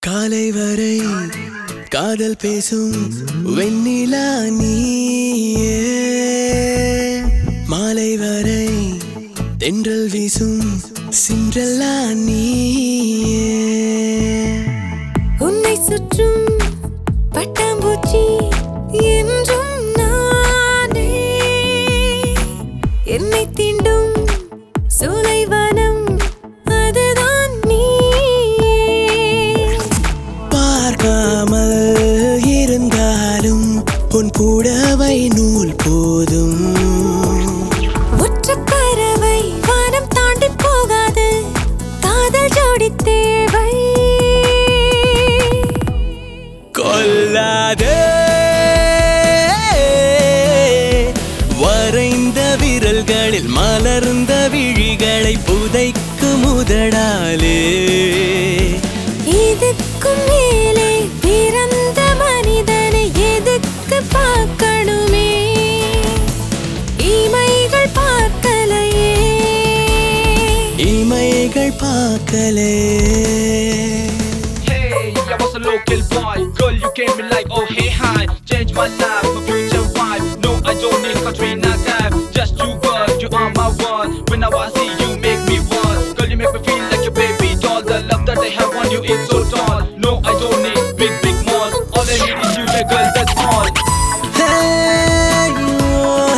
காலை வரை காதல் பேசும் வெண்ணிலா நீயே மாலை வரை தென்றல் வீசும் சின்றல்லா நீயே உன்னை சுற்றும் பட்டாம்பூச்சி என்றும் நானே என்னை தீண்டும் சோலைவனம் அதுதான் நீயே பார்க்காமல் இருந்தாலும் உன் புடவை நூல் போதும் ஒற்றப் பறவை வானம் தாண்டி போகாது காதல் ஜோடி தேவை கொல்லாதே வரைந்த விரல்களில் மலர்ந்த விழிகளை புதைக்கும் முதடாலே இதுக்கும் மேலே பிறந்த மனிதனை எதுக்கு பார்க்கணுமே இமைகள் பார்க்கலையே இமைகள் பார்க்கலே Hey, I was a local boy. Girl, you came me like, oh, hey, hi. Change my life, my future wife. No, I don't need Katrina type. Just you, girl, you are my one. Whenever I see you, make me one. Girl, you make me feel like a baby doll. The love that I have on you is so tall. No, I don't need big, big malls. All I need is you, my girl, that's all. Hey, oh,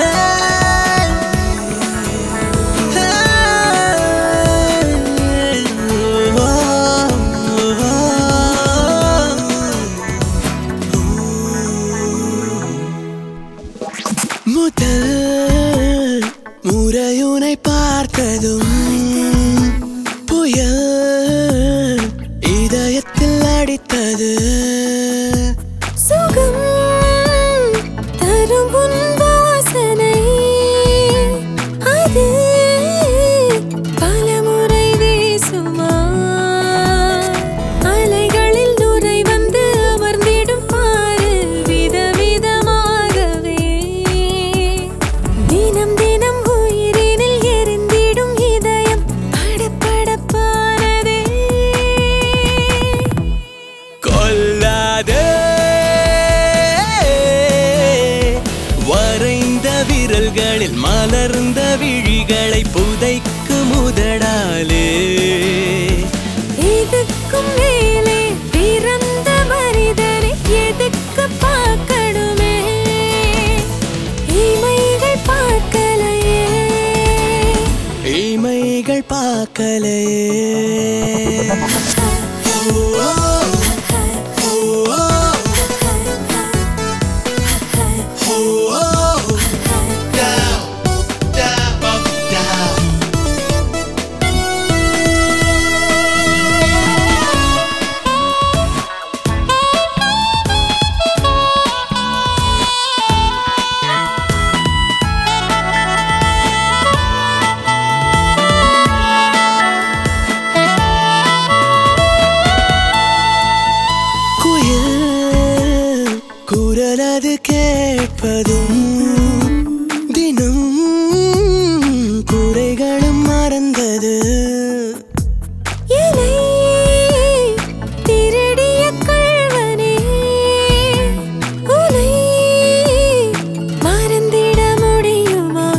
hey, hey, முதல் முறையுனை பார்த்ததும் புயல் இதயத்தில் அடித்தது சுகம் தரும் உன் வாசனை அது பலமுறை வீசுமா அலைகளில் நுரை வந்து அமர்ந்திடும் பாரு விதவிதமாகவே தினம் தினம் உயிரினில் எரிந்திடும் இதயம் படபடப்பானதே கொல்லாதே வரைந்த விரல்களில் மலர்ந்த விழிகளை புதைக்கும் முதடாலே இதுக்கும் மேலே பிறந்த மனிதனை எதுக்கு பார்க்கணுமே இமைகள் பார்க்கலையே இமைகள் பார்க்கலே குயில் குரலது கேட்பதும் தினம் குறைகளும் மறந்தது இலை திருடிய கள்வனே உனை மறந்திட முடியுமா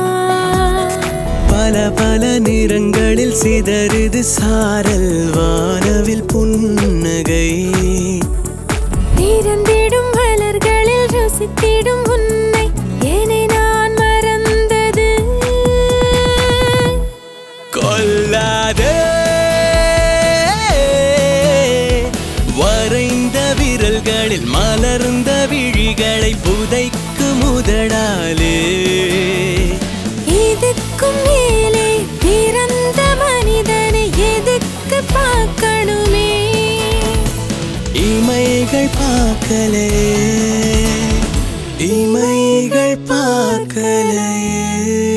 பல பல நிறங்களில் சிதறுது சாரல் வானவில் புன்னகை நிறந்திடும் மலர்களில் ருசித்திடும் உன்னை என்னை நான் மறந்தது கொல்லாதே வரைந்த விரல்களில் மலர்ந்த விழிகளை புதைக்கும் முதடாலே இதுக்கும் மேலே பிறந்த மனிதனை எதுக்கு பார்க்கணுமே இமைகள் பார்க்கலே இமைகள் பார்க்கலே